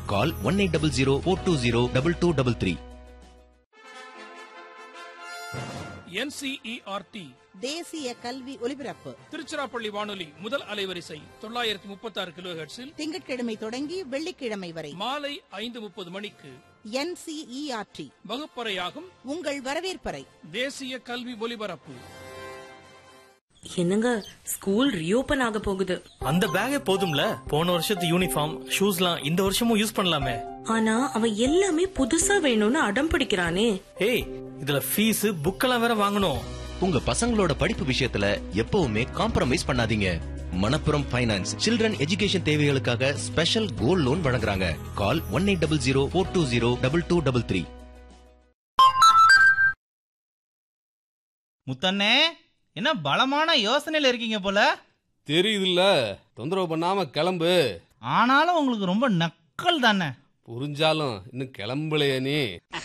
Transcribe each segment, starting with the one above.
கால் one eight double zero four two zero double two double three NCERT தேசிய கல்வி ஒலிபரப்பு திருச்சிராப்பள்ளி வானொலி முதல் அலைவரிசை தொள்ளாயிரத்தி முப்பத்தி ஆறு கிலோ ஹெர்ட்ஸில் திங்கட்கிழமை தொடங்கி வெள்ளிக்கிழமை வரை மாலை ஐந்து முப்பது மணிக்கு என்சிஇஆர்டி வகுப்பறையாகும் உங்கள் வரவேற்பறை தேசிய கல்வி ஒலிபரப்பு என்னங்க ஸ்கூல் ரீஓபன் ஆக போகுது அந்த பேக்கே போதும்ல போன வருஷத்து யூனிஃபார்ம் ஷூஸ்லாம் இந்த வருஷமும் யூஸ் பண்ணலாமே ஆனா அவன் எல்லாமே புதுசா வேணும்னு அடம் பிடிக்கிறானே ஏய் இதுல ஃபீஸ் புக்கெல்லாம் வேற வாங்கணும் உங்க பசங்களோட படிப்பு விஷயத்துல எப்பவுமே காம்ப்ரமைஸ் பண்ணாதீங்க மணப்புரம் ஃபைனான்ஸ் சில்ட்ரன் எஜுகேஷன் தேவைகளுக்காக ஸ்பெஷல் கோல்ட் லோன் வழங்குறாங்க call one eight double zero four two zero double two double three முத்தண்ணே என்ன பலமான யோசனையில இருக்கீங்க போல தெரியுதுல்ல தொந்தரவு பண்ணாம கிளம்பு ஆனாலும் உங்களுக்கு ரொம்ப நக்கல் தானே புரிஞ்சாலும் இன்னும் கிளம்பலையே நீ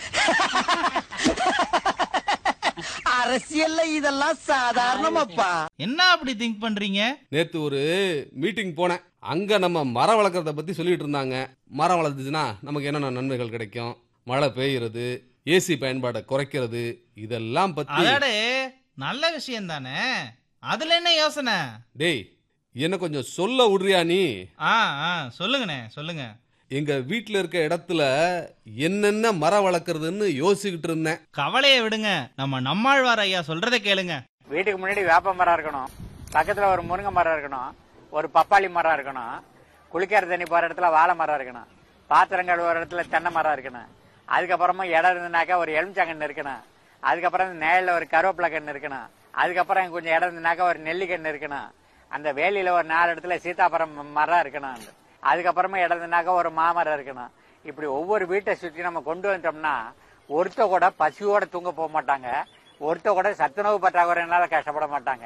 அரசியல்ல இதெல்லாம் சாதாரணமாப்பா என்ன அப்படி திங்க் பண்றீங்க நேத்து ஒரு மீட்டிங் போனேன் அங்க நம்ம மரம் வளர்க்கறத பத்தி சொல்லிட்டு இருந்தாங்க மரம் வளர்த்துச்சுன்னா நமக்கு என்னென்ன நன்மைகள் கிடைக்கும் மழை பெய்யுறது ஏசி பயன்பாடை குறைக்கிறது இதெல்லாம் பத்தி அதாடே நல்ல விஷயம் தானே அதுல என்ன யோசனை டேய் என்ன கொஞ்சம் சொல்ல விடுறியா நீ ஆ ஆ சொல்லுங்கண்ணே சொல்லுங்க எங்க வீட்ல இருக்க இடத்துல என்னென்ன மரம் வளர்க்கறதுன்னு யோசிச்சுக்கிட்டு இருந்தேன் கவலையை விடுங்க நம்ம நம்மாழ்வார் ஐயா சொல்றதை கேளுங்க வீட்டுக்கு முன்னாடி வேப்ப மரம் இருக்கணும் பக்கத்துல ஒரு முருங்கை மரம் இருக்கணும் ஒரு பப்பாளி மரம் இருக்கணும் குளிக்கிற தண்ணி போற இடத்துல வாழை மரம் இருக்கணும் பாத்திரம் கழுவுற இடத்துல தென்னை மரம் இருக்கணும் அதுக்கப்புறமா இடம் இருந்ததுனாக்கா ஒரு எலுமிச்சங்கன்று இருக்கணும் அதுக்கப்புறம் இந்த நிழல்ல ஒரு கருவேப்பிலை கன்று இருக்கணும் அதுக்கப்புறம் கொஞ்சம் இடம் இருந்ததுனாக்கா ஒரு நெல்லிக்கன்று இருக்கணும் அந்த வேலியில ஒரு நாலு இடத்துல சீதாபுரம் மரம் இருக்கணும் அதுக்கப்புறமா இடம் இருந்ததுனாக்கா ஒரு மாமரம் இருக்கணும் இப்படி ஒவ்வொரு வீட்டை சுற்றி நம்ம கொண்டு வந்துட்டோம்னா ஒருத்த கூட பசியோட தூங்க போக மாட்டாங்க ஒருத்த கூட சத்துணவு பற்றாக்குறையினால கஷ்டப்பட மாட்டாங்க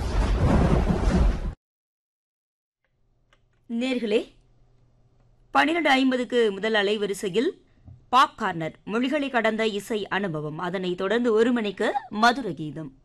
நேர்களே பன்னிரண்டு ஐம்பதுக்கு முதல் அலைவரிசையில் பாப் கார்னர் மொழிகளை கடந்த இசை அனுபவம் அதனைத் தொடர்ந்து ஒரு மணிக்கு மதுர கீதம்